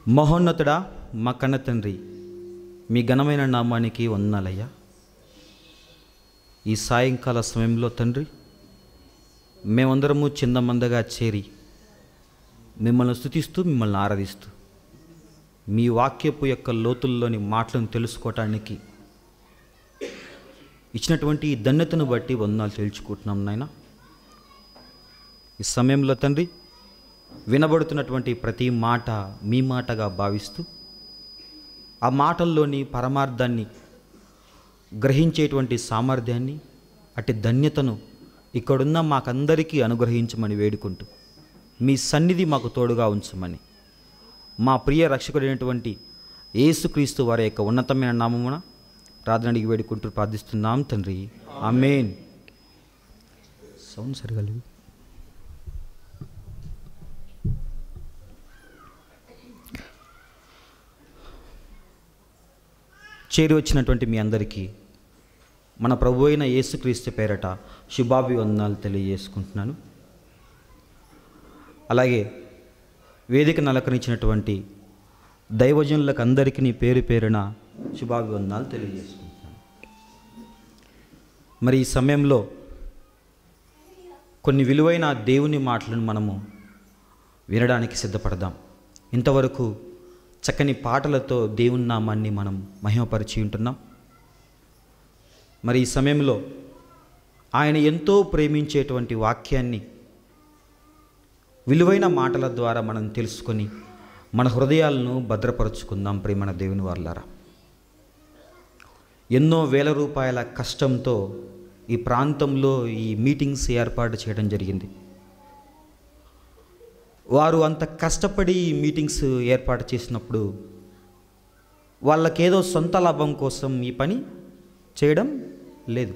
మహోన్నతుడా మా కన్న తండ్రి మీ ఘనమైన నామానికి వందనాలయ్యా ఈ సాయంకాల సమయంలో తండ్రి మేమందరము చిన్నమందగా చేరి మిమ్మల్ని స్థుతిస్తూ మిమ్మల్ని ఆరాధిస్తూ మీ వాక్యపు యొక్క లోతుల్లోని మాటలను తెలుసుకోవటానికి ఇచ్చినటువంటి ఈ ధన్యతను బట్టి వందనాలు తెలుసుకుంటున్నాం నాయన ఈ సమయంలో తండ్రి వినబడుతున్నటువంటి ప్రతి మాట మీ మాటగా భావిస్తూ ఆ మాటల్లోని పరమార్థాన్ని గ్రహించేటువంటి సామర్థ్యాన్ని అట్టి ధన్యతను ఇక్కడున్న మాకందరికీ అనుగ్రహించమని వేడుకుంటూ మీ సన్నిధి మాకు తోడుగా ఉంచమని మా ప్రియ రక్షకుడైనటువంటి యేసుక్రీస్తు వారి యొక్క ఉన్నతమైన నామమున ప్రార్థన అడిగి వేడుకుంటూ ప్రార్థిస్తున్నాం తండ్రి ఆమేన్ సౌండ్ సరిగా లేదు చేరి వచ్చినటువంటి మీ అందరికీ మన ప్రభు అయిన యేసుక్రీస్తు పేరట శుభాభివందనాలు తెలియజేసుకుంటున్నాను అలాగే వేదిక నలకరించినటువంటి దైవజనులకు అందరికీ నీ పేరు పేరున శుభాభివందనాలు తెలియజేసుకుంటున్నాను మరి ఈ సమయంలో కొన్ని విలువైన దేవుని మాటలను మనము వినడానికి సిద్ధపడదాం ఇంతవరకు చక్కని పాటలతో దేవుని నామాన్ని మనం మహిమపరిచి ఉంటున్నాం మరి ఈ సమయంలో ఆయన ఎంతో ప్రేమించేటువంటి వాక్యాన్ని విలువైన మాటల ద్వారా మనం తెలుసుకొని మన హృదయాలను భద్రపరుచుకుందాం ప్రేమణ దేవుని వాళ్ళారా ఎన్నో వేల రూపాయల కష్టంతో ఈ ప్రాంతంలో ఈ మీటింగ్స్ ఏర్పాటు చేయడం జరిగింది వారు అంత కష్టపడి ఈ మీటింగ్స్ ఏర్పాటు చేసినప్పుడు వాళ్ళకేదో సొంత లాభం కోసం ఈ పని చేయడం లేదు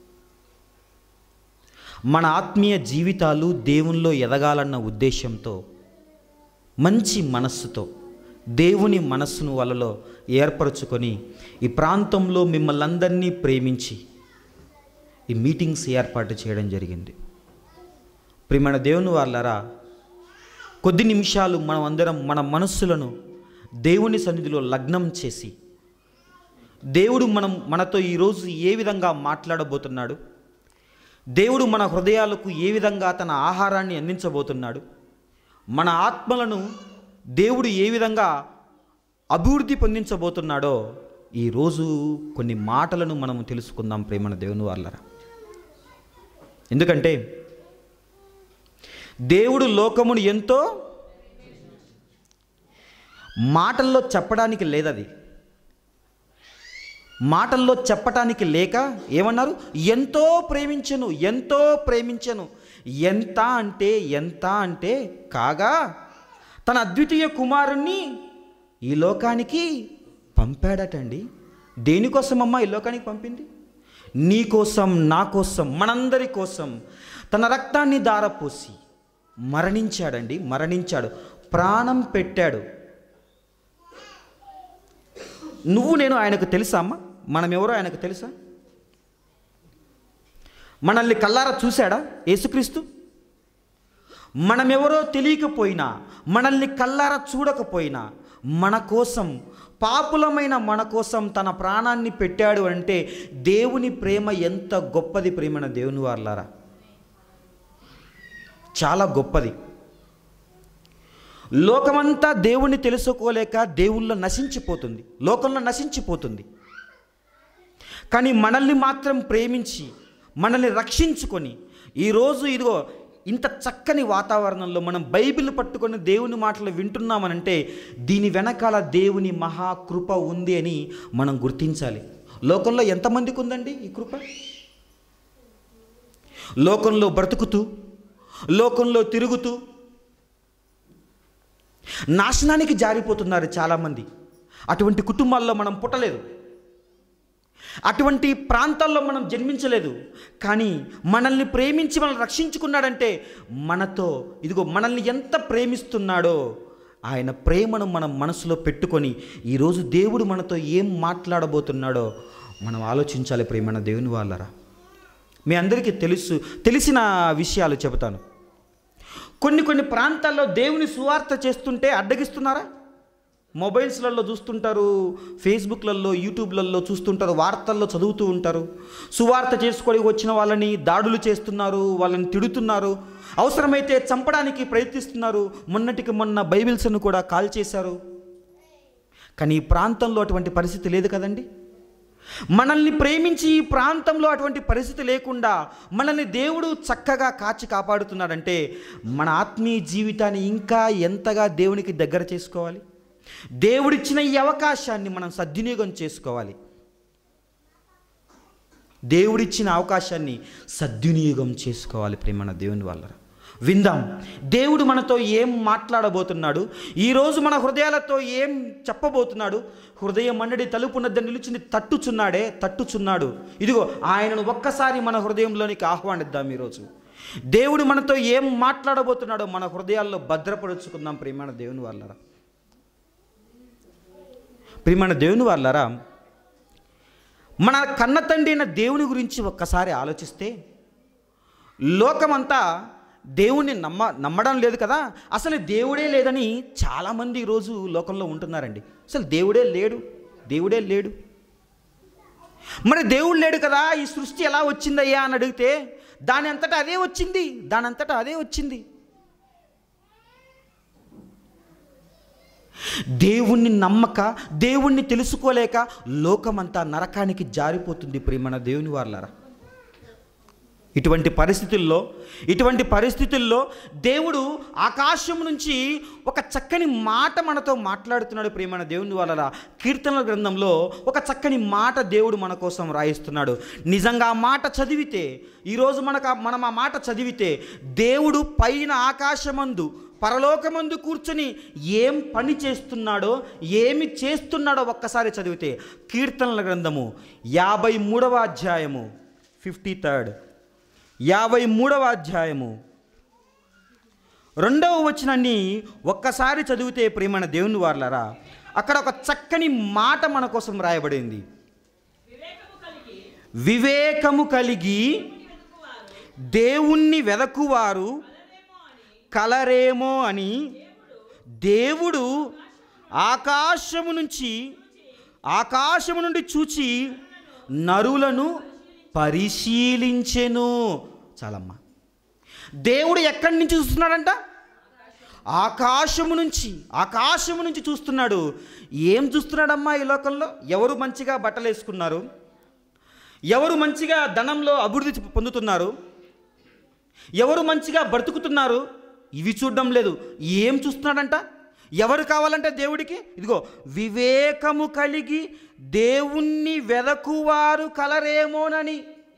మన ఆత్మీయ జీవితాలు దేవునిలో ఎదగాలన్న ఉద్దేశంతో మంచి మనస్సుతో దేవుని మనస్సును వాళ్ళలో ఏర్పరచుకొని ఈ ప్రాంతంలో మిమ్మల్ని అందరినీ ప్రేమించి ఈ మీటింగ్స్ ఏర్పాటు చేయడం జరిగింది ప్రియమైన దేవుని వాళ్ళరా కొద్ది నిమిషాలు మనం అందరం మన మనస్సులను దేవుని సన్నిధిలో లగ్నం చేసి దేవుడు మనం మనతో ఈరోజు ఏ విధంగా మాట్లాడబోతున్నాడు దేవుడు మన హృదయాలకు ఏ విధంగా తన ఆహారాన్ని అందించబోతున్నాడు మన ఆత్మలను దేవుడు ఏ విధంగా అభివృద్ధి పొందించబోతున్నాడో ఈరోజు కొన్ని మాటలను మనం తెలుసుకుందాం ప్రేమన దేవుని వాళ్ళరా ఎందుకంటే దేవుడు లోకమును ఎంతో మాటల్లో చెప్పడానికి లేదది మాటల్లో చెప్పటానికి లేక ఏమన్నారు ఎంతో ప్రేమించను ఎంతో ప్రేమించను ఎంత అంటే ఎంత అంటే కాగా తన అద్వితీయ కుమారుణ్ణి ఈ లోకానికి పంపాడటండి దేనికోసమమ్మా ఈ లోకానికి పంపింది నీ కోసం నా కోసం మనందరి కోసం తన రక్తాన్ని దారపోసి మరణించాడండి మరణించాడు ప్రాణం పెట్టాడు నువ్వు నేను ఆయనకు తెలుసా అమ్మా మనం ఎవరో ఆయనకు తెలుసా మనల్ని కల్లారా చూశాడా యేసుక్రీస్తు మనమెవరో తెలియకపోయినా మనల్ని కల్లారా చూడకపోయినా మన కోసం పాపులమైన మన కోసం తన ప్రాణాన్ని పెట్టాడు అంటే దేవుని ప్రేమ ఎంత గొప్పది ప్రేమన దేవుని వాళ్ళారా చాలా గొప్పది లోకమంతా దేవుణ్ణి తెలుసుకోలేక దేవుళ్ళో నశించిపోతుంది లోకంలో నశించిపోతుంది కానీ మనల్ని మాత్రం ప్రేమించి మనల్ని రక్షించుకొని ఈరోజు ఇదిగో ఇంత చక్కని వాతావరణంలో మనం బైబిల్ పట్టుకొని దేవుని మాటలు వింటున్నామనంటే దీని వెనకాల దేవుని మహాకృప ఉంది అని మనం గుర్తించాలి లోకంలో ఎంతమందికి ఉందండి ఈ కృప లోకంలో బ్రతుకుతూ లోకంలో తిరుగుతూ నాశనానికి జారిపోతున్నారు చాలామంది అటువంటి కుటుంబాల్లో మనం పుట్టలేదు అటువంటి ప్రాంతాల్లో మనం జన్మించలేదు కానీ మనల్ని ప్రేమించి మనల్ని రక్షించుకున్నాడంటే మనతో ఇదిగో మనల్ని ఎంత ప్రేమిస్తున్నాడో ఆయన ప్రేమను మనం మనసులో పెట్టుకొని ఈరోజు దేవుడు మనతో ఏం మాట్లాడబోతున్నాడో మనం ఆలోచించాలి ప్రేమన దేవుని వాళ్ళరా మీ అందరికీ తెలుసు తెలిసిన విషయాలు చెబుతాను కొన్ని కొన్ని ప్రాంతాల్లో దేవుని సువార్త చేస్తుంటే అడ్డగిస్తున్నారా మొబైల్స్లలో చూస్తుంటారు ఫేస్బుక్లలో యూట్యూబ్లలో చూస్తుంటారు వార్తల్లో చదువుతూ ఉంటారు సువార్త చేసుకొని వచ్చిన వాళ్ళని దాడులు చేస్తున్నారు వాళ్ళని తిడుతున్నారు అవసరమైతే చంపడానికి ప్రయత్నిస్తున్నారు మొన్నటికి మొన్న బైబిల్స్ను కూడా కాల్ చేశారు కానీ ఈ ప్రాంతంలో అటువంటి పరిస్థితి లేదు కదండి మనల్ని ప్రేమించి ఈ ప్రాంతంలో అటువంటి పరిస్థితి లేకుండా మనల్ని దేవుడు చక్కగా కాచి కాపాడుతున్నాడంటే మన ఆత్మీయ జీవితాన్ని ఇంకా ఎంతగా దేవునికి దగ్గర చేసుకోవాలి దేవుడిచ్చిన ఈ అవకాశాన్ని మనం సద్వినియోగం చేసుకోవాలి దేవుడిచ్చిన అవకాశాన్ని సద్వినియోగం చేసుకోవాలి ప్రేమణ దేవుని వల్ల విందాం దేవుడు మనతో ఏం మాట్లాడబోతున్నాడు ఈరోజు మన హృదయాలతో ఏం చెప్పబోతున్నాడు హృదయ మండడి తలుపునద్ద నిలిచింది తట్టుచున్నాడే తట్టుచున్నాడు ఇదిగో ఆయనను ఒక్కసారి మన హృదయంలోనికి ఆహ్వానిద్దాం ఈరోజు దేవుడు మనతో ఏం మాట్లాడబోతున్నాడో మన హృదయాల్లో భద్రపరుచుకుందాం ప్రేమణ దేవుని వాళ్ళరా ప్రియమైన దేవుని వాళ్ళరా మన కన్న తండ్రి అయిన దేవుని గురించి ఒక్కసారి ఆలోచిస్తే లోకమంతా దేవుణ్ణి నమ్మ నమ్మడం లేదు కదా అసలు దేవుడే లేదని చాలామంది ఈరోజు లోకంలో ఉంటున్నారండి అసలు దేవుడే లేడు దేవుడే లేడు మరి దేవుడు లేడు కదా ఈ సృష్టి ఎలా వచ్చిందయ్యా అని అడిగితే దాని అంతటా అదే వచ్చింది దాని అంతటా అదే వచ్చింది దేవుణ్ణి నమ్మక దేవుణ్ణి తెలుసుకోలేక లోకమంతా నరకానికి జారిపోతుంది ప్రియమణ దేవుని వాళ్ళరా ఇటువంటి పరిస్థితుల్లో ఇటువంటి పరిస్థితుల్లో దేవుడు ఆకాశం నుంచి ఒక చక్కని మాట మనతో మాట్లాడుతున్నాడు ప్రియమైన దేవుని వల్ల కీర్తనల గ్రంథంలో ఒక చక్కని మాట దేవుడు మన కోసం రాయిస్తున్నాడు నిజంగా ఆ మాట చదివితే ఈరోజు మనకు ఆ- మనం ఆ మాట చదివితే దేవుడు పైన ఆకాశమందు పరలోకమందు కూర్చొని ఏం పని చేస్తున్నాడో ఏమి చేస్తున్నాడో ఒక్కసారి చదివితే కీర్తనల గ్రంథము యాభై మూడవ అధ్యాయము ఫిఫ్టీ థర్డ్ యాభై మూడవ అధ్యాయము రెండవ వచనాన్ని ఒక్కసారి చదివితే ప్రేమణ దేవుని వార్లరా అక్కడ ఒక చక్కని మాట మన కోసం రాయబడింది వివేకము కలిగి దేవుణ్ణి వెదకువారు కలరేమో అని దేవుడు ఆకాశము నుంచి ఆకాశము నుండి చూచి నరులను పరిశీలించెను చాలమ్మా దేవుడు ఎక్కడి నుంచి చూస్తున్నాడంట ఆకాశము నుంచి ఆకాశము నుంచి చూస్తున్నాడు ఏం చూస్తున్నాడమ్మా ఈ లోకంలో ఎవరు మంచిగా బట్టలు వేసుకున్నారు ఎవరు మంచిగా ధనంలో అభివృద్ధి పొందుతున్నారు ఎవరు మంచిగా బ్రతుకుతున్నారు ఇవి చూడడం లేదు ఏం చూస్తున్నాడంట ఎవరు కావాలంటే దేవుడికి ఇదిగో వివేకము కలిగి దేవుణ్ణి వెదకువారు కలరేమోనని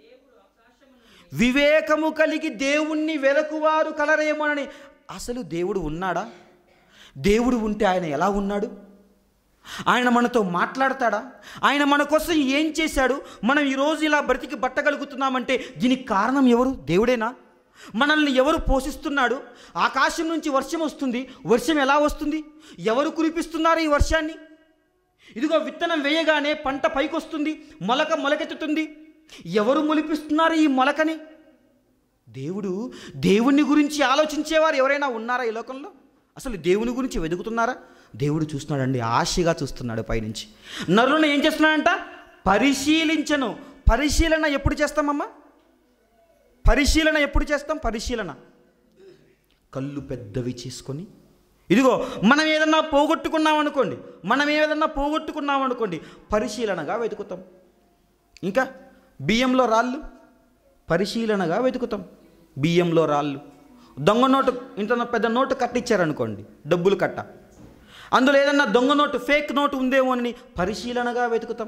వివేకము కలిగి దేవుణ్ణి వెదకువారు కలరేమోనని అసలు దేవుడు ఉన్నాడా దేవుడు ఉంటే ఆయన ఎలా ఉన్నాడు ఆయన మనతో మాట్లాడతాడా ఆయన మన కోసం ఏం చేశాడు మనం ఈరోజు ఇలా బ్రతికి బట్టగలుగుతున్నామంటే దీనికి కారణం ఎవరు దేవుడేనా మనల్ని ఎవరు పోషిస్తున్నాడు ఆకాశం నుంచి వర్షం వస్తుంది వర్షం ఎలా వస్తుంది ఎవరు కురిపిస్తున్నారు ఈ వర్షాన్ని ఇదిగో విత్తనం వేయగానే పంట పైకొస్తుంది మొలక మొలకెత్తుతుంది ఎవరు మొలిపిస్తున్నారు ఈ మొలకని దేవుడు దేవుని గురించి ఆలోచించేవారు ఎవరైనా ఉన్నారా ఈ లోకంలో అసలు దేవుని గురించి వెతుకుతున్నారా దేవుడు చూస్తున్నాడండి ఆశగా చూస్తున్నాడు పైనుంచి నరులను ఏం చేస్తున్నాడంట పరిశీలించను పరిశీలన ఎప్పుడు చేస్తామమ్మా పరిశీలన ఎప్పుడు చేస్తాం పరిశీలన కళ్ళు పెద్దవి చేసుకొని ఇదిగో మనం ఏదన్నా పోగొట్టుకున్నాం అనుకోండి మనం ఏదన్నా పోగొట్టుకున్నాం అనుకోండి పరిశీలనగా వెతుకుతాం ఇంకా బియ్యంలో రాళ్ళు పరిశీలనగా వెతుకుతాం బియ్యంలో రాళ్ళు దొంగ నోటు ఇంత పెద్ద నోటు కట్టించారనుకోండి డబ్బులు కట్ట అందులో ఏదన్నా దొంగ నోటు ఫేక్ నోటు ఉందేమో అని పరిశీలనగా వెతుకుతాం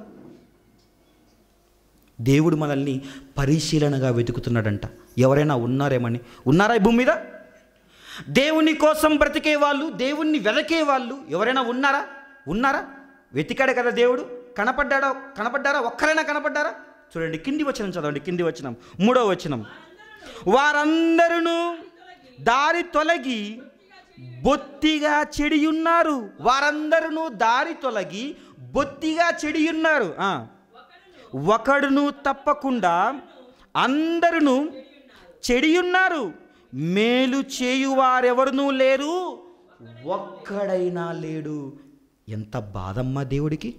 దేవుడు మనల్ని పరిశీలనగా వెతుకుతున్నాడంట ఎవరైనా ఉన్నారేమని ఉన్నారా ఈ భూమి మీద దేవుని కోసం బ్రతికే వాళ్ళు దేవుణ్ణి వెదకే వాళ్ళు ఎవరైనా ఉన్నారా ఉన్నారా వెతికాడు కదా దేవుడు కనపడ్డాడా కనపడ్డారా ఒక్కరైనా కనపడ్డారా చూడండి కింది వచనం చదవండి కింది వచనం మూడో వచనం వారందరూ దారి తొలగి బొత్తిగా చెడియున్నారు వారందరూ దారి తొలగి బొత్తిగా చెడియున్నారు ఆ. ఒకడును తప్పకుండా అందరును చెడియున్నారు మేలు చేయువారెవరునూ లేరు ఒక్కడైనా లేడు ఎంత బాధమ్మా దేవుడికి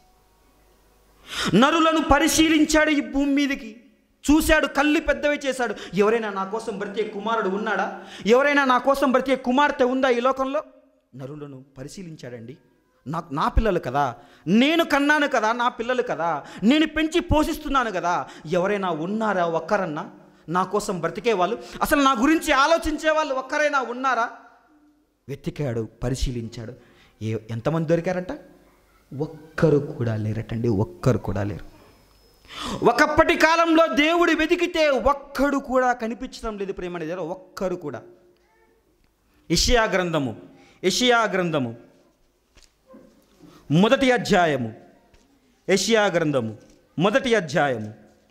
నరులను పరిశీలించాడు ఈ భూమి మీదకి చూశాడు కళ్ళు పెద్దవి చేశాడు ఎవరైనా నా కోసం బ్రతికే కుమారుడు ఉన్నాడా ఎవరైనా నా కోసం బ్రతికే కుమార్తె ఉందా ఈ లోకంలో నరులను పరిశీలించాడండి నాకు నా పిల్లలు కదా నేను కన్నాను కదా నా పిల్లలు కదా నేను పెంచి పోషిస్తున్నాను కదా ఎవరైనా ఉన్నారా ఒక్కరన్నా నా కోసం బ్రతికే వాళ్ళు అసలు నా గురించి ఆలోచించే వాళ్ళు ఒక్కరైనా ఉన్నారా వెతికాడు పరిశీలించాడు ఏ ఎంతమంది దొరికారంట ఒక్కరు కూడా లేరటండి ఒక్కరు కూడా లేరు ఒకప్పటి కాలంలో దేవుడు వెతికితే ఒక్కడు కూడా కనిపించడం లేదు ప్రేమ అనేది ఒక్కరు కూడా ఇషియా గ్రంథము ఇషియా గ్రంథము మొదటి అధ్యాయము యషియా గ్రంథము మొదటి అధ్యాయము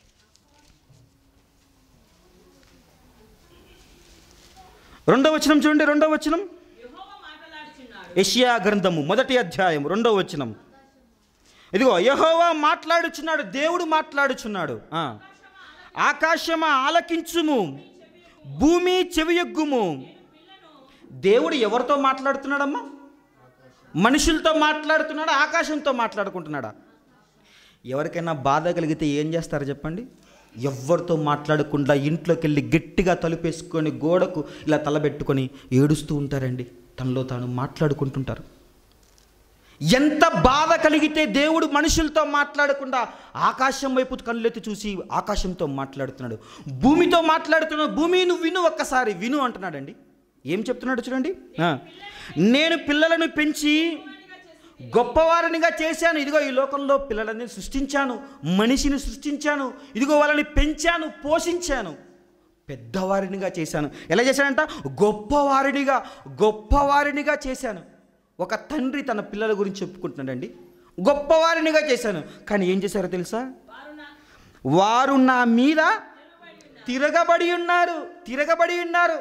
రెండవ వచనం చూడండి రెండవ వచనం యెహోవా మాట్లాడుచున్నాడు యషియా గ్రంథము మొదటి అధ్యాయం రెండవ వచనం ఇదిగో యహోవా మాట్లాడుచున్నాడు దేవుడు మాట్లాడుచున్నాడు ఆ. ఆకాశమా ఆలకించుము భూమి చెవియొగ్గుము దేవుడు ఎవరితో మాట్లాడుతున్నాడమ్మా మనుషులతో మాట్లాడుతున్నాడా ఆకాశంతో మాట్లాడుకుంటున్నాడా ఎవరికైనా బాధ కలిగితే ఏం చేస్తారు చెప్పండి ఎవరితో మాట్లాడకుండా ఇంట్లోకి వెళ్ళి గట్టిగా తలుపేసుకొని గోడకు ఇలా తలబెట్టుకొని ఏడుస్తూ ఉంటారండి తనలో తాను మాట్లాడుకుంటుంటారు ఎంత బాధ కలిగితే దేవుడు మనుషులతో మాట్లాడకుండా ఆకాశం వైపు కళ్ళెత్తి చూసి ఆకాశంతో మాట్లాడుతున్నాడు భూమితో మాట్లాడుతున్నాడు భూమి నువ్వు విను ఒక్కసారి విను అంటున్నాడండి ఏం చెప్తున్నాడు చూడండి ఆ. నేను పిల్లలను పెంచి గొప్పవారినిగా చేశాను ఇదిగో ఈ లోకంలో పిల్లలని సృష్టించాను మనిషిని సృష్టించాను ఇదిగో వాళ్ళని పెంచాను పోషించాను పెద్దవారినిగా చేశాను ఎలా చేశానంట గొప్పవారినిగా గొప్పవారినిగా చేశాను ఒక తండ్రి తన పిల్లల గురించి చెప్పుకుంటున్నాడండి గొప్పవారినిగా చేశాను కానీ ఏం చేశారో తెలుసా వారు నా మీద తిరగబడి ఉన్నారు తిరగబడి ఉన్నారు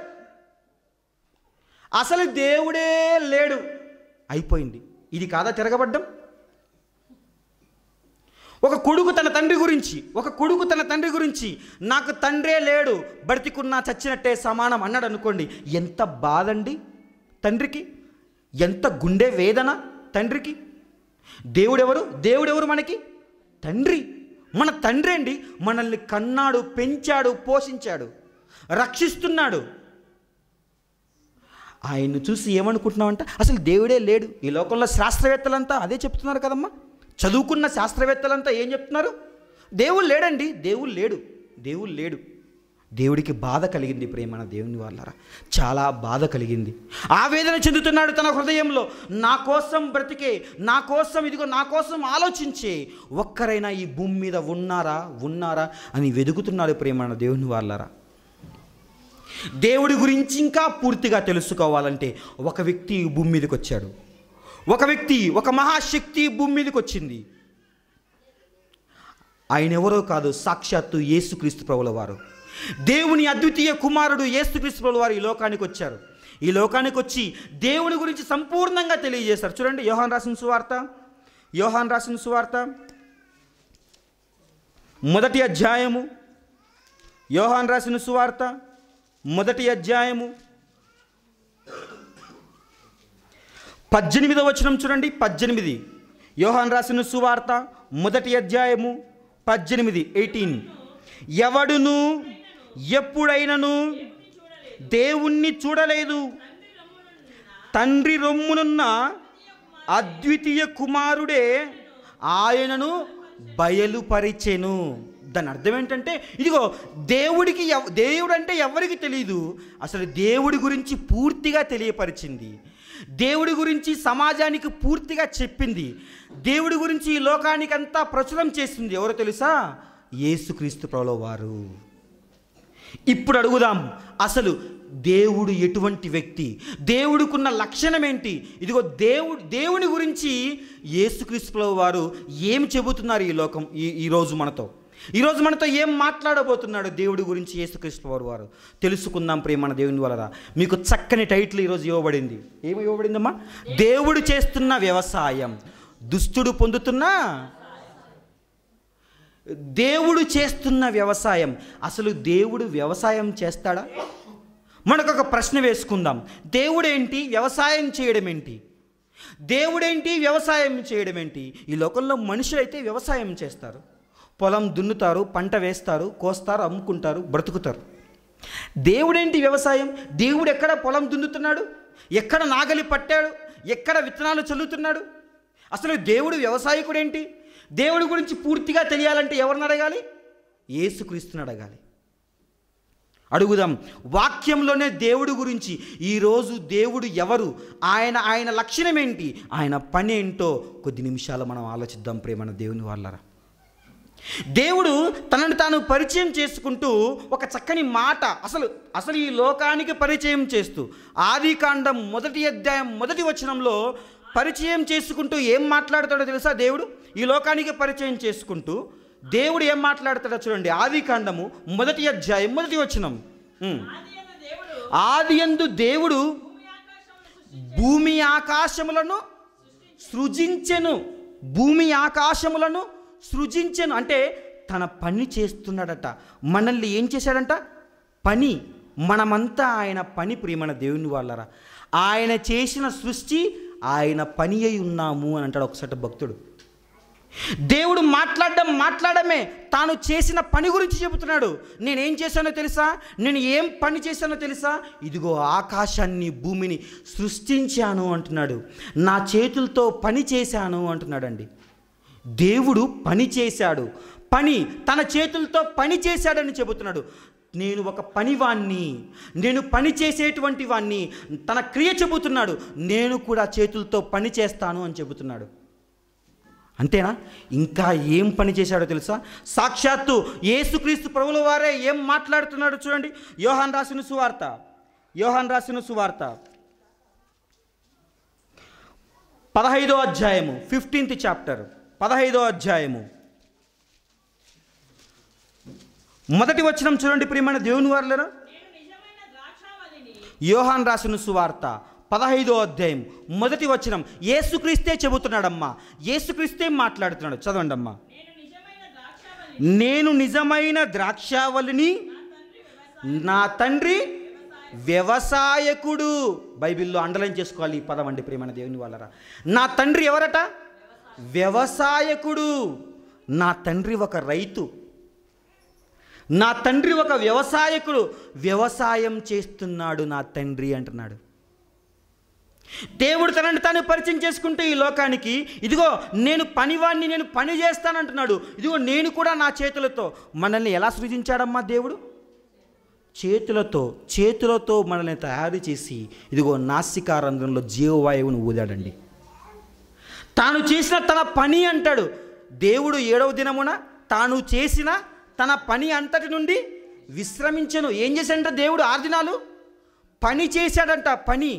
అసలు దేవుడే లేడు అయిపోయింది ఇది కాదా తిరగబడ్డం ఒక కొడుకు తన తండ్రి గురించి ఒక కొడుకు తన తండ్రి గురించి నాకు తండ్రే లేడు బ్రతికున్నా చచ్చినట్టే సమానం అన్నాడు అనుకోండి ఎంత బాధండి తండ్రికి ఎంత గుండె వేదన తండ్రికి దేవుడెవరు దేవుడెవరు మనకి తండ్రి మన తండ్రి అండి మనల్ని కన్నాడు పెంచాడు పోషించాడు రక్షిస్తున్నాడు ఆయన్ను చూసి ఏమనుకుంటున్నామంట అసలు దేవుడే లేడు ఈ లోకంలో శాస్త్రవేత్తలంతా అదే చెప్తున్నారు కదమ్మా చదువుకున్న శాస్త్రవేత్తలంతా ఏం చెప్తున్నారు దేవుడు లేడండి దేవుడు లేడు దేవుడు లేడు దేవుడికి బాధ కలిగింది ప్రేమణ దేవుని వాళ్ళరా చాలా బాధ కలిగింది ఆవేదన చెందుతున్నాడు తన హృదయంలో నా కోసం బ్రతికే నా కోసం ఇదిగో నా కోసం ఆలోచించే ఒక్కరైనా ఈ భూమి మీద ఉన్నారా ఉన్నారా అని వెతుకుతున్నాడు ప్రేమణ దేవుని వాళ్ళరా దేవుడి గురించి ఇంకా పూర్తిగా తెలుసుకోవాలంటే ఒక వ్యక్తి ఈ భూమి మీదకి వచ్చాడు ఒక వ్యక్తి ఒక మహాశక్తి ఈ భూమి మీదకి వచ్చింది ఆయన ఎవరో కాదు సాక్షాత్తు యేసుక్రీస్తు ప్రభుల వారు దేవుని అద్వితీయ కుమారుడు యేసుక్రీస్తు ప్రభుల వారు ఈ లోకానికి వచ్చారు ఈ లోకానికి వచ్చి దేవుని గురించి సంపూర్ణంగా తెలియజేశారు చూడండి యోహాన్ రాసిన సువార్త యోహాన్ రాసిన సువార్త మొదటి అధ్యాయము యోహాన్ రాసిన సువార్త మొదటి అధ్యాయము పద్దెనిమిదవ వచనం చూడండి పద్దెనిమిది యోహాన్ రాసిన సువార్త మొదటి అధ్యాయము పద్దెనిమిది ఎయిటీన్ ఎవడును ఎప్పుడైనను దేవుణ్ణి చూడలేదు తండ్రి రొమ్మునున్న అద్వితీయ కుమారుడే ఆయనను బయలుపరిచెను దాని అర్థం ఏంటంటే ఇదిగో దేవుడికి ఎవ దేవుడు అంటే ఎవరికి తెలియదు అసలు దేవుడి గురించి పూర్తిగా తెలియపరిచింది దేవుడి గురించి సమాజానికి పూర్తిగా చెప్పింది దేవుడి గురించి ఈ లోకానికంతా ప్రచురం చేసింది ఎవరో తెలుసా యేసుక్రీస్తు ప్రభుల వారు ఇప్పుడు అడుగుదాం అసలు దేవుడు ఎటువంటి వ్యక్తి దేవుడికున్న లక్షణం ఏంటి ఇదిగో దేవుడు దేవుని గురించి యేసుక్రీస్తుల వారు ఏం చెబుతున్నారు ఈ లోకం ఈ ఈరోజు మనతో ఈరోజు మనతో ఏం మాట్లాడబోతున్నాడు దేవుడి గురించి యేసుక్రీస్తు వారు వారు తెలుసుకుందాం ప్రేమణ దేవుని వలన మీకు చక్కని టైటిల్ ఈరోజు ఇవ్వబడింది ఏమి ఇవ్వబడిందమ్మా దేవుడు చేస్తున్న వ్యవసాయం దుష్టుడు పొందుతున్న దేవుడు చేస్తున్న వ్యవసాయం అసలు దేవుడు వ్యవసాయం చేస్తాడా మనకు ఒక ప్రశ్న వేసుకుందాం దేవుడు ఏంటి వ్యవసాయం చేయడం ఏంటి దేవుడేంటి వ్యవసాయం చేయడం ఏంటి ఈ లోకంలో మనుషులైతే వ్యవసాయం చేస్తారు పొలం దున్నుతారు పంట వేస్తారు కోస్తారు అమ్ముకుంటారు బ్రతుకుతారు దేవుడేంటి వ్యవసాయం దేవుడు ఎక్కడ పొలం దున్నుతున్నాడు ఎక్కడ నాగలి పట్టాడు ఎక్కడ విత్తనాలు చల్లుతున్నాడు అసలు దేవుడు వ్యవసాయకుడేంటి దేవుడి గురించి పూర్తిగా తెలియాలంటే ఎవరిని అడగాలి ఏసుక్రీస్తుని అడగాలి అడుగుదాం వాక్యంలోనే దేవుడి గురించి ఈరోజు దేవుడు ఎవరు ఆయన ఆయన లక్షణం ఏంటి ఆయన పని ఏంటో కొద్ది నిమిషాలు మనం ఆలోచిద్దాం ప్రేమన దేవుని వాళ్ళరా దేవుడు తనను తాను పరిచయం చేసుకుంటూ ఒక చక్కని మాట అసలు అసలు ఈ లోకానికి పరిచయం చేస్తూ ఆదికాండం మొదటి అధ్యాయం మొదటి వచనంలో పరిచయం చేసుకుంటూ ఏం మాట్లాడతాడో తెలుసా దేవుడు ఈ లోకానికి పరిచయం చేసుకుంటూ దేవుడు ఏం మాట్లాడతాడో చూడండి ఆదికాండము మొదటి అధ్యాయం మొదటి వచనం ఉమ్. ఆది అయిన దేవుడు ఆది యందు దేవుడు భూమి ఆకాశములను సృష్టించి భూమి ఆకాశములను సృజించెను భూమి ఆకాశములను సృజించెను అంటే తన పని చేస్తున్నాడట మనల్ని ఏం చేశాడంట పని మనమంతా ఆయన పని ప్రియమైన దేవుని వాళ్ళరా ఆయన చేసిన సృష్టి ఆయన పని అయి ఉన్నాము అని అంటాడు ఒకసారి భక్తుడు దేవుడు మాట్లాడడం మాట్లాడమే తాను చేసిన పని గురించి చెబుతున్నాడు నేనేం చేశానో తెలుసా నేను ఏం పని చేశానో తెలుసా ఇదిగో ఆకాశాన్ని భూమిని సృష్టించాను అంటున్నాడు నా చేతులతో పని చేశాను అంటున్నాడండి దేవుడు పని చేశాడు పని తన చేతులతో పని చేశాడని చెబుతున్నాడు నేను ఒక పనివాణ్ణి నేను పని చేసేటువంటి వాణ్ణి తన క్రియ చెబుతున్నాడు నేను కూడా చేతులతో పని చేస్తాను అని చెబుతున్నాడు అంతేనా ఇంకా ఏం పని చేశాడో తెలుసా సాక్షాత్తు యేసుక్రీస్తు ప్రభుల వారే ఏం మాట్లాడుతున్నాడో చూడండి యోహాన్ రాసిన సువార్త యోహాన్ రాసిన సువార్త పదహైదో అధ్యాయము ఫిఫ్టీన్త్ చాప్టర్ పదహైదో అధ్యాయము మొదటి వచనం చూడండి ప్రియమైన దేవుని వారులరా నేను నిజమైన ద్రాక్షావళిని యోహాన్ రాసిన సువార్త పదహైదో అధ్యాయం మొదటి వచనం యేసుక్రీస్తే చెబుతున్నాడమ్మా యేసుక్రీస్తే మాట్లాడుతున్నాడు చదవండి అమ్మా నేను నిజమైన ద్రాక్షావళిని నేను నిజమైన ద్రాక్షావళిని నా తండ్రి వ్యవసాయకుడు బైబిల్లో అండర్లైన్ చేసుకోవాలి ఈ పదం అండి ప్రేమైన దేవుని వాళ్ళరా నా తండ్రి ఎవరట వ్యవసాయకుడు నా తండ్రి ఒక రైతు నా తండ్రి ఒక వ్యవసాయకుడు వ్యవసాయం చేస్తున్నాడు నా తండ్రి అంటున్నాడు దేవుడు తనని తాను పరిచయం చేసుకుంటే ఈ లోకానికి ఇదిగో నేను పనివాణ్ణి నేను పని చేస్తానంటున్నాడు ఇదిగో నేను కూడా నా చేతులతో మనల్ని ఎలా సృజించాడమ్మా దేవుడు చేతులతో చేతులతో మనల్ని తయారు చేసి ఇదిగో నాసికా రంధ్రంలో జీవవాయువును ఊదాడండి తాను చేసిన తన పని అంటాడు దేవుడు ఏడవ దినమున తాను చేసిన తన పని అంతటి నుండి విశ్రమించను ఏం చేశాడంట దేవుడు ఆరు దినాలు పని చేశాడంట పని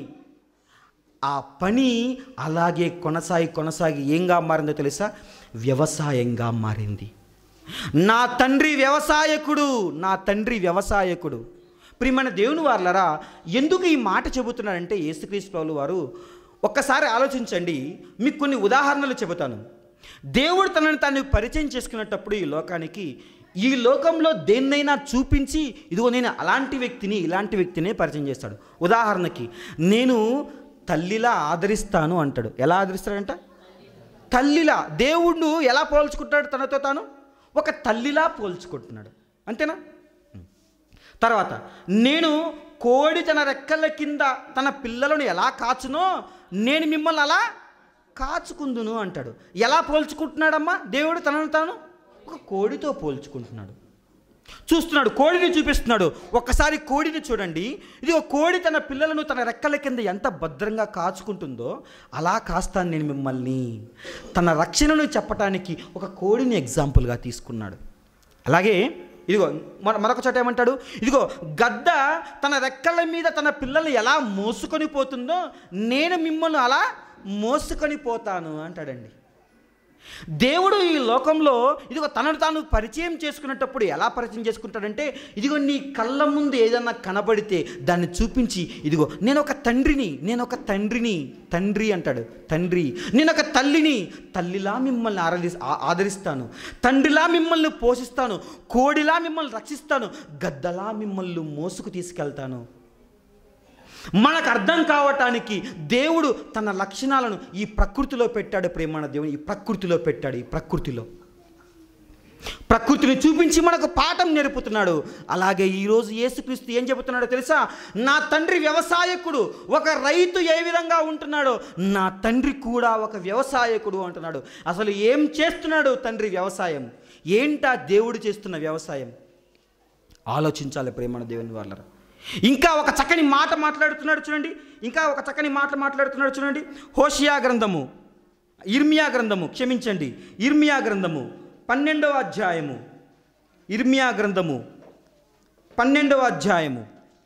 ఆ పని అలాగే కొనసాగి కొనసాగి ఏంగా మారిందో తెలుసా వ్యవసాయంగా మారింది నా తండ్రి వ్యవసాయకుడు నా తండ్రి వ్యవసాయకుడు ప్రియమైన దేవుని వార్లరా ఎందుకు ఈ మాట చెబుతున్నారంటే యేసుక్రీస్తు ప్రభులు వారు ఒక్కసారి ఆలోచించండి మీకు కొన్ని ఉదాహరణలు చెబుతాను దేవుడు తనని తాను పరిచయం చేసుకునేటప్పుడు ఈ లోకానికి ఈ లోకంలో దేన్నైనా చూపించి ఇదిగో నేను అలాంటి వ్యక్తిని ఇలాంటి వ్యక్తినే పరిచయం చేస్తాడు ఉదాహరణకి నేను తల్లిలా ఆదరిస్తాను అంటాడు ఎలా ఆదరిస్తాడంట తల్లిలా దేవుడు ఎలా పోల్చుకుంటాడు తనతో తాను ఒక తల్లిలా పోల్చుకుంటున్నాడు అంతేనా తర్వాత నేను కోడి తన రెక్కల కింద తన పిల్లలను ఎలా కాచునో నేను మిమ్మల్ని అలా కాచుకుందును అంటాడు ఎలా పోల్చుకుంటున్నాడమ్మా దేవుడు తనను తాను ఒక కోడితో పోల్చుకుంటున్నాడు చూస్తున్నాడు కోడిని చూపిస్తున్నాడు ఒక్కసారి కోడిని చూడండి ఇది ఒక కోడి తన పిల్లలను తన రెక్కల కింద ఎంత భద్రంగా కాచుకుంటుందో అలా కాస్తాను నేను మిమ్మల్ని తన రక్షణను చెప్పటానికి ఒక కోడిని ఎగ్జాంపుల్గా తీసుకున్నాడు అలాగే ఇదిగో మన మరొక చోట ఏమంటాడు ఇదిగో గద్ద తన రెక్కల మీద తన పిల్లల్ని ఎలా మోసుకొని పోతుందో నేను మిమ్మల్ని అలా మోసుకొని పోతాను అంటాడండి దేవుడు ఈ లోకంలో ఇదిగో తనను తాను పరిచయం చేసుకునేటప్పుడు ఎలా పరిచయం చేసుకుంటాడంటే ఇదిగో నీ కళ్ళ ముందు ఏదన్నా కనబడితే దాన్ని చూపించి ఇదిగో నేను ఒక తండ్రిని నేను ఒక తండ్రిని తండ్రి అంటాడు తండ్రి నేను ఒక తల్లిని తల్లిలా మిమ్మల్ని ఆరాధి ఆ- ఆదరిస్తాను తండ్రిలా మిమ్మల్ని పోషిస్తాను కోడిలా మిమ్మల్ని రక్షిస్తాను గద్దలా మిమ్మల్ని మోసుకు తీసుకెళ్తాను మనకు అర్థం కావటానికి దేవుడు తన లక్షణాలను ఈ ప్రకృతిలో పెట్టాడు ప్రేమాన దేవుని ఈ ప్రకృతిలో పెట్టాడు ఈ ప్రకృతిలో ప్రకృతిని చూపించి మనకు పాఠం నేర్పుతున్నాడు అలాగే ఈరోజు యేసుక్రీస్తు ఏం చెబుతున్నాడో తెలుసా నా తండ్రి వ్యవసాయకుడు ఒక రైతు ఏ విధంగా ఉంటున్నాడో నా తండ్రి కూడా ఒక వ్యవసాయకుడు అంటున్నాడు అసలు ఏం చేస్తున్నాడు తండ్రి వ్యవసాయం ఏంటా దేవుడు చేస్తున్న వ్యవసాయం ఆలోచించాలి ప్రేమణ దేవుని వాళ్ళ ఇంకా ఒక చక్కని మాట మాట్లాడుతున్నాడు చూడండి ఇంకా ఒక చక్కని మాట మాట్లాడుతున్నాడు చూడండి హోషియా గ్రంథము ఇర్మియా గ్రంథము క్షమించండి ఇర్మియా గ్రంథము పన్నెండవ అధ్యాయము ఇర్మియా గ్రంథము పన్నెండవ అధ్యాయము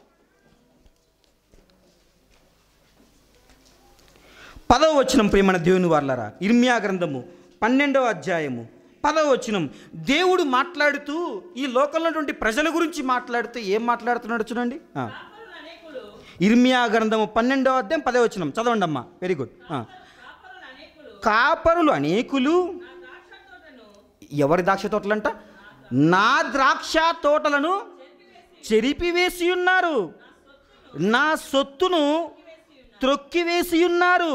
పదవ వచనం ప్రేమణ దేవుని వాళ్ళరా ఇర్మియా గ్రంథము పన్నెండవ అధ్యాయము పదవ వచనం దేవుడు మాట్లాడుతూ ఈ లోకంలో ఉన్నటువంటి ప్రజల గురించి మాట్లాడుతూ ఏం మాట్లాడుతున్నాడు చూడండి ఆ. కాపరులు అనేకులు ఇర్మియా గ్రంథము పన్నెండవ అధ్యాయం పదవ వచనం చదవండి అమ్మా వెరీ గుడ్ ఆ. కాపరులు అనేకులు కాపరులు అనేకులు నా ద్రాక్ష తోటను ఎవరి ద్రాక్ష తోటలంట నా ద్రాక్ష తోటలను చెరిపివేసి ఉన్నారు నా సొత్తును త్రొక్కివేసి ఉన్నారు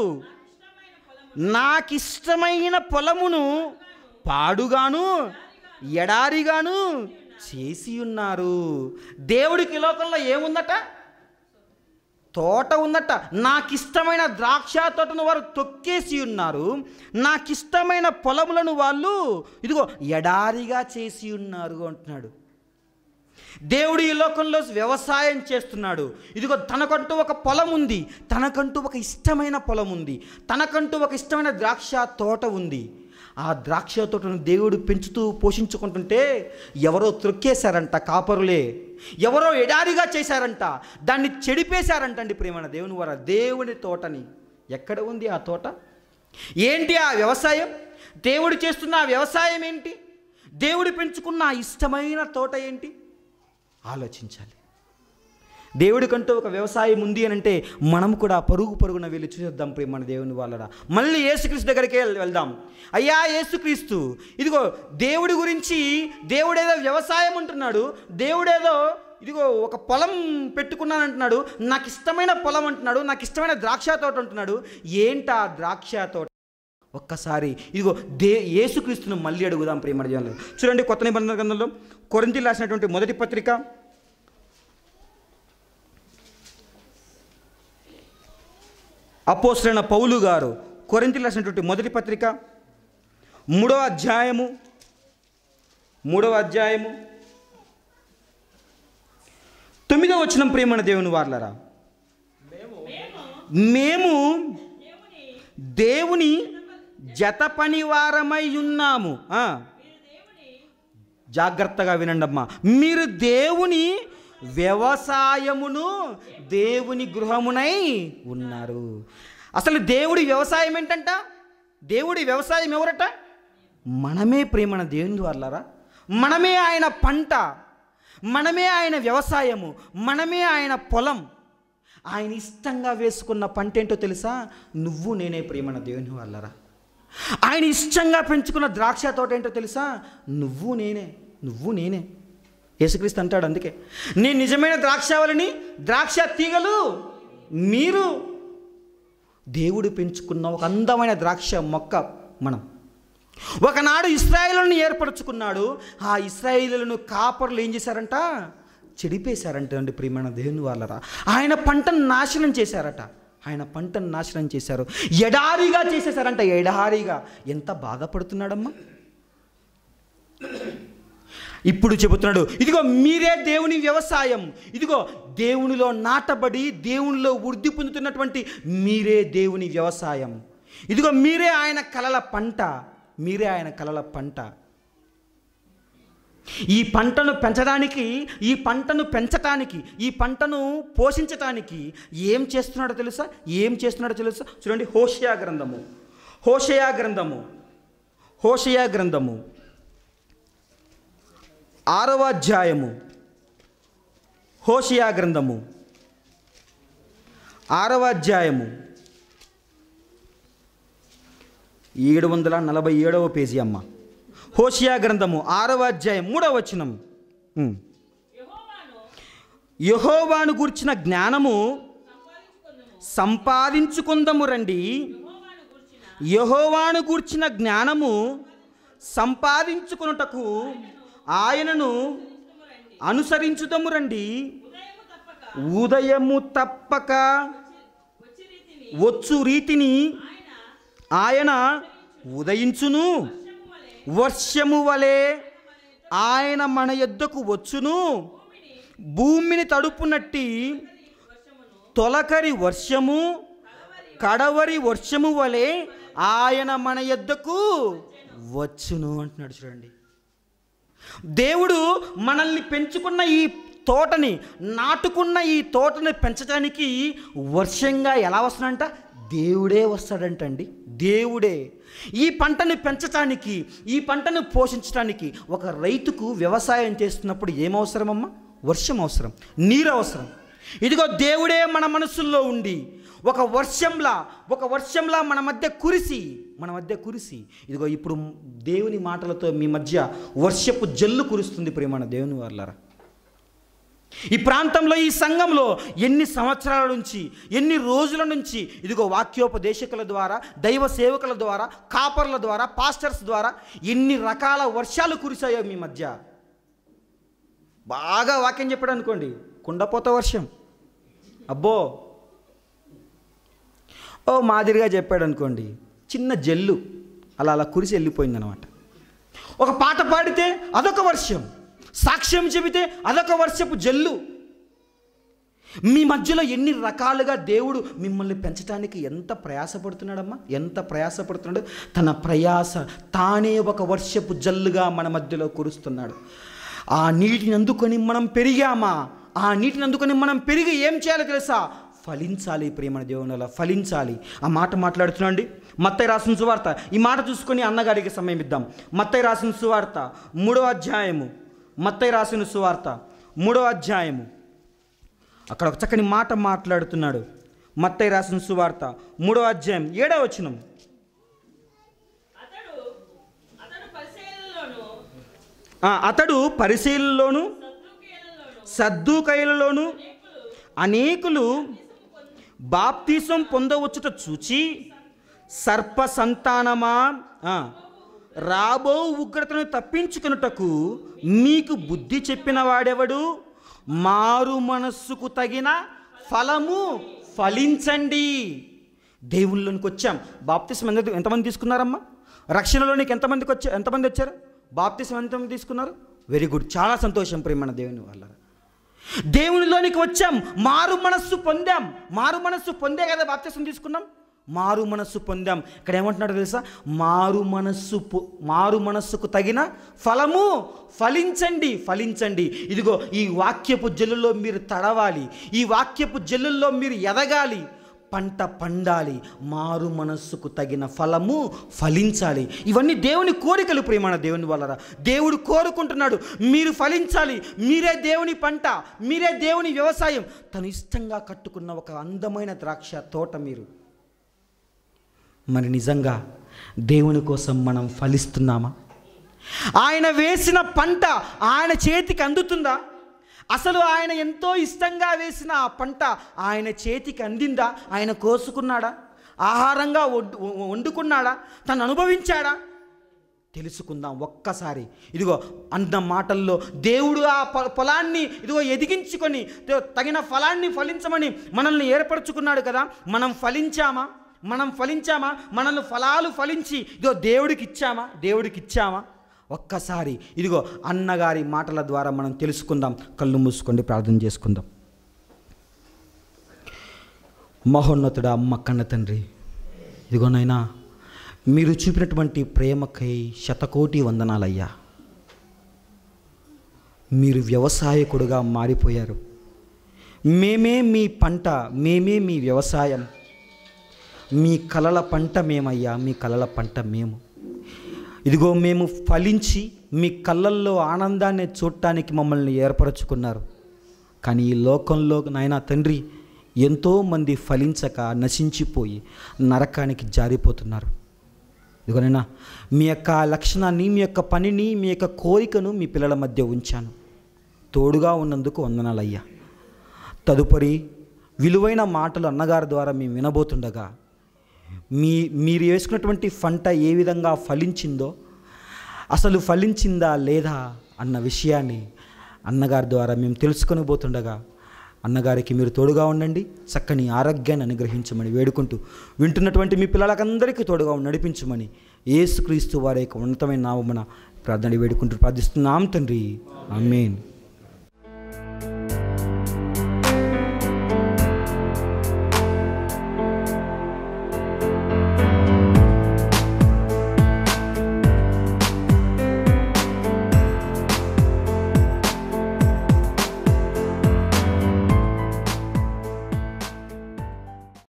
నాకిష్టమైన పొలమును పాడుగాను ఎడారిగాను చేసి ఉన్నారు దేవుడికి ఈ లోకంలో ఏముందట తోట ఉందట నాకిష్టమైన ద్రాక్ష తోటను వారు తొక్కేసి ఉన్నారు నాకిష్టమైన పొలములను వాళ్ళు ఇదిగో ఎడారిగా చేసి ఉన్నారు అంటున్నాడు దేవుడు ఈ లోకంలో వ్యవసాయం చేస్తున్నాడు ఇదిగో తనకంటూ ఒక పొలం ఉంది తనకంటూ ఒక ఇష్టమైన పొలం ఉంది తనకంటూ ఒక ఇష్టమైన ద్రాక్ష తోట ఉంది ఆ ద్రాక్ష తోటను దేవుడు పెంచుతూ పోషించుకుంటుంటే ఎవరో త్రొక్కేశారంట కాపరులే ఎవరో ఎడారిగా చేశారంట దాన్ని చెడిపేశారంటండి ప్రేమణ దేవుని వార దేవుని తోటని ఎక్కడ ఉంది ఆ తోట ఏంటి ఆ వ్యవసాయం దేవుడు చేస్తున్న ఆ వ్యవసాయం ఏంటి దేవుడు పెంచుకున్న ఆ ఇష్టమైన తోట ఏంటి ఆలోచించాలి దేవుడికంటూ ఒక వ్యవసాయం ఉంది అని అంటే మనం కూడా పరుగు పరుగున వెళ్ళి చూసేద్దాం ప్రేమ దేవుని వాళ్ళరా మళ్ళీ యేసుక్రీస్తు దగ్గరికి వెళ్- వెళ్దాం అయ్యా యేసుక్రీస్తు ఇదిగో దేవుడి గురించి దేవుడేదో వ్యవసాయం అంటున్నాడు దేవుడేదో ఇదిగో ఒక పొలం పెట్టుకున్నాను అంటున్నాడు నాకు ఇష్టమైన పొలం అంటున్నాడు నాకు ఇష్టమైన ద్రాక్ష తోట అంటున్నాడు ఏంటా ద్రాక్ష తోట ఒక్కసారి ఇదిగో దే యేసుక్రీస్తును మళ్ళీ అడుగుదాం ప్రేమ జనంలో చూడండి కొత్త నిబంధన గ్రంథంలో కొరింతి రాసినటువంటి మొదటి పత్రిక అపోసరైన పౌలు గారు కొరింతి రాసినటువంటి మొదటి పత్రిక మూడవ అధ్యాయము మూడవ అధ్యాయము తొమ్మిదవ వచనం ప్రేమణ దేవుని వార్లరా మేము దేవుని దేవుని జత పనివారమై ఉన్నాము ఆ, మీరు దేవుని జాగ్రత్తగా వినండమ్మా మీరు దేవుని వ్యవసాయమును దేవుని గృహమునై ఉన్నారు అసలు దేవుడి వ్యవసాయం ఏంటంట దేవుడి వ్యవసాయం ఎవరట మనమే ప్రేమణ దేవుని వాళ్ళరా మనమే ఆయన పంట మనమే ఆయన వ్యవసాయము మనమే ఆయన పొలం ఆయన ఇష్టంగా వేసుకున్న పంట ఏంటో తెలుసా నువ్వు నేనే ప్రేమణ దేవుని వాళ్ళరా ఆయన ఇష్టంగా పెంచుకున్న ద్రాక్ష తోట ఏంటో తెలుసా నువ్వు నేనే నువ్వు నేనే యేసుక్రీస్తు అంటాడు అందుకే నేను నిజమైన ద్రాక్షావళిని ద్రాక్ష తీగలు మీరు దేవుడు పెంచుకున్న ఒక అందమైన ద్రాక్ష మొక్క మనం ఒకనాడు ఇస్రాయేలును ఏర్పరచుకున్నాడు ఆ ఇస్రాయేలులను కాపర్లు ఏం చేశారంట చెడిపేశారంట అండి ప్రియమైన దేవుని వాళ్ళరా ఆయన పంటను నాశనం చేశారట ఆయన పంటను నాశనం చేశారు ఎడారిగా చేసేసారంట ఎడారిగా ఎంత బాధపడుతున్నాడమ్మా ఇప్పుడు చెబుతున్నాడు ఇదిగో మీరే దేవుని వ్యవసాయం ఇదిగో దేవునిలో నాటబడి దేవునిలో వృద్ధి పొందుతున్నటువంటి మీరే దేవుని వ్యవసాయం ఇదిగో మీరే ఆయన కలల పంట మీరే ఆయన కలల పంట ఈ పంటను పెంచడానికి ఈ పంటను పెంచటానికి ఈ పంటను పోషించటానికి ఏం చేస్తున్నాడో తెలుసా ఏం చేస్తున్నాడో తెలుసా చూడండి హోషయా గ్రంథము హోషయా గ్రంథము హోషయా గ్రంథము ఆరవ అధ్యాయము హోషియా గ్రంథము ఆరవ అధ్యాయము ఏడు వందల నలభై ఏడవ పేజీ అమ్మ హోషియా గ్రంథము ఆరవ అధ్యాయం మూడవ వచనం ఉమ్. యెహోవాను యెహోవాను గూర్చిన జ్ఞానము సంపాదించుకుందము రండి యహోవాను గూర్చిన జ్ఞానము సంపాదించుకొనుటకు ఆయనను అనుసరించుదము రండి ఉదయము తప్పక వచ్చు రీతిని ఆయన ఉదయించును వర్షము వలె ఆయన మన యొద్దకు వచ్చును భూమిని తడుపునట్టి తొలకరి వర్షము కడవరి వర్షము వలె ఆయన మన యొద్దకు వచ్చును అంటున్నాడు చూడండి దేవుడు మనల్ని పెంచుకున్న ఈ తోటని నాటుకున్న ఈ తోటని పెంచడానికి వర్షంగా ఎలా వస్తాడంట దేవుడే వస్తాడంటండి దేవుడే ఈ పంటని పెంచటానికి ఈ పంటను పోషించడానికి ఒక రైతుకు వ్యవసాయం చేస్తున్నప్పుడు ఏమవసరమమ్మా వర్షం అవసరం నీరు అవసరం ఇదిగో దేవుడే మన మనసుల్లో ఉండి ఒక వర్షంలా ఒక వర్షంలా మన మధ్య కురిసి మన మధ్య కురిసి ఇదిగో ఇప్పుడు దేవుని మాటలతో మీ మధ్య వర్షపు జల్లు కురుస్తుంది ప్రేమణ దేవుని వాళ్ళరా ఈ ప్రాంతంలో ఈ సంఘంలో ఎన్ని సంవత్సరాల నుంచి ఎన్ని రోజుల నుంచి ఇదిగో వాక్యోపదేశకుల ద్వారా దైవ సేవకుల ద్వారా కాపర్ల ద్వారా పాస్టర్స్ ద్వారా ఎన్ని రకాల వర్షాలు కురిశాయో మీ మధ్య బాగా వాక్యం చెప్పాడు అనుకోండి కుండపోత వర్షం అబ్బో ఓ మాదిరిగా చెప్పాడు అనుకోండి చిన్న జల్లు అలా అలా కురిసి వెళ్ళిపోయిందనమాట ఒక పాట పాడితే అదొక వర్షం సాక్ష్యం చెబితే అదొక వర్షపు జల్లు మీ మధ్యలో ఎన్ని రకాలుగా దేవుడు మిమ్మల్ని పెంచడానికి ఎంత ప్రయాసపడుతున్నాడమ్మా ఎంత ప్రయాసపడుతున్నాడు తన ప్రయాస తానే ఒక వర్షపు జల్లుగా మన మధ్యలో కురుస్తున్నాడు ఆ నీటిని అందుకొని మనం పెరిగామా ఆ నీటిని అందుకొని మనం పెరిగి ఏం చేయాలో తెలుసా ఫలించాలి ప్రేమ దేవునిలా ఫలించాలి ఆ మాట మాట్లాడుతున్నాండి మత్తయ్య రాసిన సువార్త ఈ మాట చూసుకొని అన్నగారికి సమయం ఇద్దాం మత్తయ్య రాసిన సువార్త మూడో అధ్యాయము మత్తయ్య రాసిన సువార్త మూడో అధ్యాయము అక్కడ ఒక చక్కని మాట మాట్లాడుతున్నాడు మత్తయ్య రాసిన సువార్త మూడో అధ్యాయం ఏడో వచనం అతడు అతడు పరిశీలనలోను ఆ, అతడు పరిశీలనలోను సద్దుకేలలోను సద్దుకైలలోను అనేకులు బాప్తీసం పొందవచ్చుట చూచి సర్ప సంతానమా ఆ, రాబో ఉగ్రతను తప్పించుకొనుటకు మీకు బుద్ధి చెప్పిన వాడెవడు మారు మనస్సుకు తగిన ఫలము ఫలించండి దేవుళ్ళలోనికి వచ్చాం బాప్తిసం ఎంత ఎంతమంది తీసుకున్నారమ్మా రక్షణలోనికి ఎంతమందికి వచ్చా ఎంతమంది వచ్చారు బాప్తిసం ఎంతమంది తీసుకున్నారు వెరీ గుడ్ చాలా సంతోషం ప్రేమణ దేవుని వాళ్ళ దేవునిలోనికి వచ్చాం మారు మనస్సు పొందాం మారు మనస్సు పొందే కదా బాప్తిసం తీసుకున్నాం మారు మనస్సు పొందాం ఇక్కడ ఏమంటున్నాడు తెలుసా మారు మనస్సు పొ- మారు మనస్సుకు తగిన ఫలము ఫలించండి ఫలించండి ఇదిగో ఈ వాక్యపు జల్లులో మీరు తడవాలి ఈ వాక్యపు జల్లుల్లో మీరు ఎదగాలి పంట పండాలి మారు మనస్సుకు తగిన ఫలము ఫలించాలి ఇవన్నీ దేవుని కోరికలు ప్రేమాణ దేవుని వలన దేవుడు కోరుకుంటున్నాడు మీరు ఫలించాలి మీరే దేవుని పంట మీరే దేవుని వ్యవసాయం తను ఇష్టంగా కట్టుకున్న ఒక అందమైన ద్రాక్ష తోట మీరు మరి నిజంగా దేవుని కోసం మనం ఫలిస్తున్నామా ఆయన వేసిన పంట ఆయన చేతికి అందుతుందా అసలు ఆయన ఎంతో ఇష్టంగా వేసిన ఆ పంట ఆయన చేతికి అందిందా ఆయన కోసుకున్నాడా ఆహారంగా వండు- వండుకున్నాడా తను అనుభవించాడా తెలుసుకుందాం ఒక్కసారి ఇదిగో అన్న మాటల్లో దేవుడు ఆ పొ- పొలాన్ని ఇదిగో ఎదిగించుకొని ఇదిగో తగిన ఫలాన్ని ఫలించమని మనల్ని ఏర్పరచుకున్నాడు కదా మనం ఫలించామా మనం ఫలించామా మనల్ని ఫలాలు ఫలించి ఇదిగో దేవుడికి ఇచ్చామా దేవుడికి ఇచ్చామా ఒక్కసారి ఇదిగో అన్నగారి మాటల ద్వారా మనం తెలుసుకుందాం కళ్ళు మూసుకోండి ప్రార్థన చేసుకుందాం మహోన్నతుడ అమ్మ కన్న తండ్రి ఇదిగోనైనా మీరు చూపినటువంటి ప్రేమకై శతకోటి వందనాలయ్యా మీరు వ్యవసాయకుడుగా మారిపోయారు మేమే మీ పంట మేమే మీ వ్యవసాయం మీ కలల పంట మేమయ్యా మీ కలల పంట మేము ఇదిగో మేము ఫలించి మీ కళ్ళల్లో ఆనందాన్ని చూడటానికి మమ్మల్ని ఏర్పరచుకున్నారు కానీ ఈ లోకంలో నాయనా తండ్రి ఎంతోమంది ఫలించక నశించిపోయి నరకానికి జారిపోతున్నారు ఇదిగోనైనా మీ యొక్క లక్షణాన్ని మీ యొక్క పనిని మీ యొక్క కోరికను మీ పిల్లల మధ్య ఉంచాను తోడుగా ఉన్నందుకు వందనాలయ్యా తదుపరి విలువైన మాటలు అన్నగారి ద్వారా మేము వినబోతుండగా మీ మీరు వేసుకున్నటువంటి పంట ఏ విధంగా ఫలించిందో అసలు ఫలించిందా లేదా అన్న విషయాన్ని అన్నగారి ద్వారా మేము తెలుసుకొని పోతుండగా అన్నగారికి మీరు తోడుగా ఉండండి చక్కని ఆరోగ్యాన్ని అనుగ్రహించమని వేడుకుంటూ వింటున్నటువంటి మీ పిల్లలకందరికీ తోడుగా ఉండి నడిపించమని యేసుక్రీస్తు వారి యొక్క ఉన్నతమైన నామమున ప్రార్థన వేడుకుంటూ ప్రార్థిస్తున్నాం తండ్రి ఆమేన్